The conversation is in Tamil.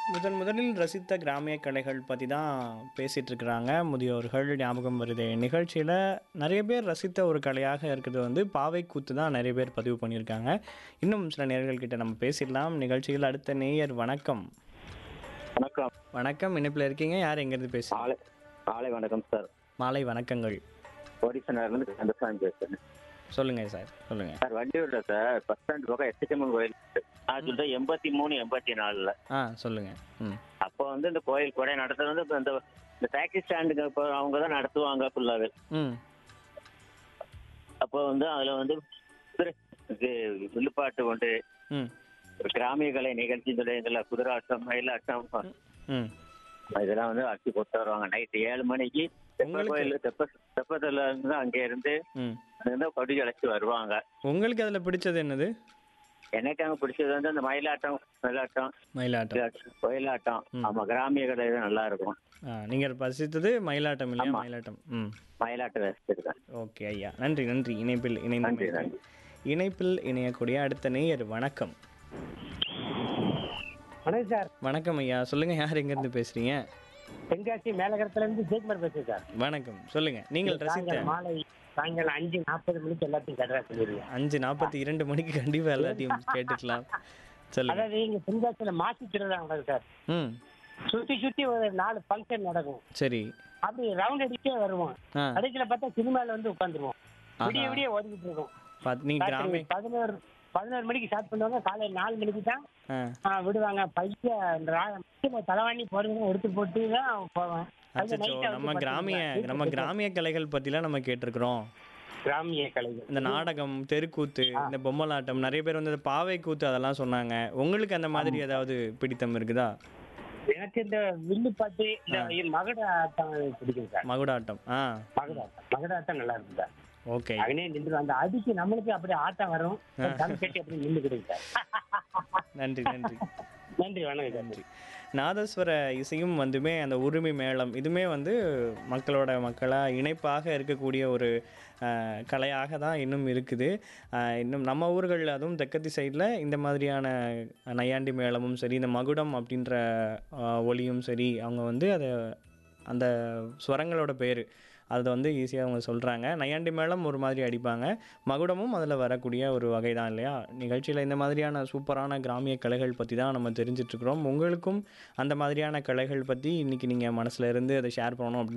முதன் முதலில் ரசித்த கிராமிய கலைகள் பற்றி தான் பேசிகிட்டு இருக்கிறாங்க முதியோர்கள் ஞாபகம் வருது நிகழ்ச்சியில் நிறைய பேர் ரசித்த ஒரு கலையாக இருக்கிறது வந்து பாவை கூத்து தான் நிறைய பேர் பதிவு பண்ணியிருக்காங்க இன்னும் சில நேயர்கள் கிட்ட நம்ம பேசிடலாம் நிகழ்ச்சியில் அடுத்த நேயர் வணக்கம் வணக்கம் வணக்கம் இணைப்பில் இருக்கீங்க யார் எங்கேருந்து பேசுகிறீங்க காலை காலை வணக்கம் சார் மாலை வணக்கங்கள் ஒடிசனார்லேருந்து கந்தசாமி பேசுறேன் சொல்லுங்கள் சார் சொல்லுங்கள் சார் வண்டியூர்ல சார் பஸ் ஸ்டாண்ட் பக்கம் எஸ்டிஎம்எல் கோயில் இருக்கு. நான் சொல்றேன் எண்பத்தி மூணு எண்பத்தி நாலுல ஆ சொல்லுங்கள் ம் அப்போ வந்து இந்த கோயில் கொடை நடத்துறது வந்து இப்ப இந்த இந்த டாக்ஸி ஸ்டாண்டுக்கு இப்போ அவங்க தான் நடத்துவாங்க ஃபுல்லாவே ம் அப்போ வந்து அதுல வந்து குதிரை- இது வில்லுப்பாட்டு உண்டு ம் ஒரு கிராமிய கலை நிகழ்ச்சி சொல்லுவீங்கல்ல குதிராட்டம் மயிலாட்டம் ம் இதெல்லாம் வந்து அடிச்சு கொண்டு வருவாங்க நைட்டு ஏழு மணிக்கு தெப்ப உங்களுக்கு- கோயில் தெப்ப தெப்பத்துல இருந்து அங்கே இருந்து ம் அங்கிருந்து கொடி அழைச்சி வருவாங்க உங்களுக்கு அதில் பிடிச்சது என்னது எனக்கு அங்க பிடிச்சது வந்து அந்த மயிலாட்டம் மயிலாட்டம் மயிலாட்டம் கோயிலாட்டம் ம். ஆமா கிராமிய கலை தான் நல்லா இருக்கும் ஆ நீங்கள் பசித்தது மயிலாட்டம் இல்லையா ஆமா. மயிலாட்டம் ம் மயிலாட்டம் ரசிச்சிருக்கேன் ஓகே ஐயா நன்றி நன்றி இணைப்பில் நன்றி இணைந்து நன்றி இணைப்பில் இணையக்கூடிய அடுத்த நேயர் வணக்கம் வணக்கம் சார் வணக்கம் ஐயா சொல்லுங்க யார் எங்கேருந்து பேசுறீங்க தென்காசி மேலகரத்துல இருந்து ஜெயக்குமார் பேசுறேன் சார் வணக்கம் சொல்லுங்க நீங்கள் ரசித்த சாயங்காலம் மாலை சாயங்காலம் அஞ்சு நாற்பது மணிக்கு எல்லாத்தையும் கட்டுறா சொல்லிடுங்க அஞ்சு நாற்பத்தி இரண்டு மணிக்கு கண்டிப்பா எல்லாத்தையும் கேட்டுக்கலாம் சொல்லுங்க அதாவது இங்க தென்காசியில மாசி திருவிழா நடக்கும் சார் ம் சுத்தி சுத்தி ஒரு நாலு ஃபங்க்ஷன் நடக்கும் சரி அப்படி ரவுண்ட் அடிச்சே வருவோம் ஆ கடைசியில பார்த்தா சினிமால வந்து உட்காந்துருவோம் ஆஹா. விடிய விடிய ஓடிக்கிட்டு இருக்கோம் பார்த்து நீங்கள் கிராமி ராத்திரி பதினோரு பதினோரு மணிக்கு ஸ்டார்ட் பண்ணுவாங்க காலையில நாலு மணிக்கு தான் ஆ ஆ, விடுவாங்க பையன் தலைவாணி போடுறதும் எடுத்து போட்டு தான் போவேன் அது அச்சச்சோ, night வந்து நம்ம கிராமிய பாத்தீங்கன்னா, நம்ம கிராமிய கலைகள் பற்றிலாம் நம்ம கேட்டிருக்கிறோம் கிராமிய கலைகள் இந்த நாடகம் தெருக்கூத்து இந்த பொம்மலாட்டம் நிறைய பேர் வந்து இந்த பாவை கூத்து அதெல்லாம் சொன்னாங்க உங்களுக்கு அந்த மாதிரி ஏதாவது பிடித்தம் இருக்குதா எனக்கு இந்த வில்லுப்பாட்டு இந்த மகட ஆட்டம் பிடிக்கும் சார் மகுடாட்டம் ஆ மகடாட்டம் மகடாட்டம் நல்லா இருக்கும் சார் ஓகே அங்கனே நின்று அந்த அடிக்கு நம்மளுக்கு அப்படியே ஆட்டம் வரும் தம் கட்டி அப்படி நின்று கிடைக்கும் சார் நன்றி நன்றி நன்றி வணக்கம் சார் நன்றி நாதஸ்வர இசையும் வந்துமே அந்த உரிமை மேளம் இதுமே வந்து மக்களோட மக்களாக இணைப்பாக இருக்கக்கூடிய ஒரு அஹ், கலையாக தான் இன்னும் இருக்குது அஹ், இன்னும் நம்ம ஊர்களில் அதுவும் தெக்கத்தி சைடில் இந்த மாதிரியான நையாண்டி மேளமும் சரி இந்த மகுடம் அப்படின்ற அஹ், ஒலியும் சரி அவங்க வந்து அதை அந்த ஸ்வரங்களோட பேர் அதை வந்து ஈஸியாக அவங்க சொல்கிறாங்க நையாண்டி மேளம் ஒரு மாதிரி அடிப்பாங்க மகுடமும் அதில் வரக்கூடிய ஒரு வகை தான் இல்லையா நிகழ்ச்சியில் இந்த மாதிரியான சூப்பரான கிராமிய கலைகள் பற்றி தான் நம்ம தெரிஞ்சிட்ருக்குறோம் உங்களுக்கும் அந்த மாதிரியான கலைகள் பற்றி இன்றைக்கி நீங்கள் மனசில் இருந்து அதை ஷேர் பண்ணணும் அப்படின்னு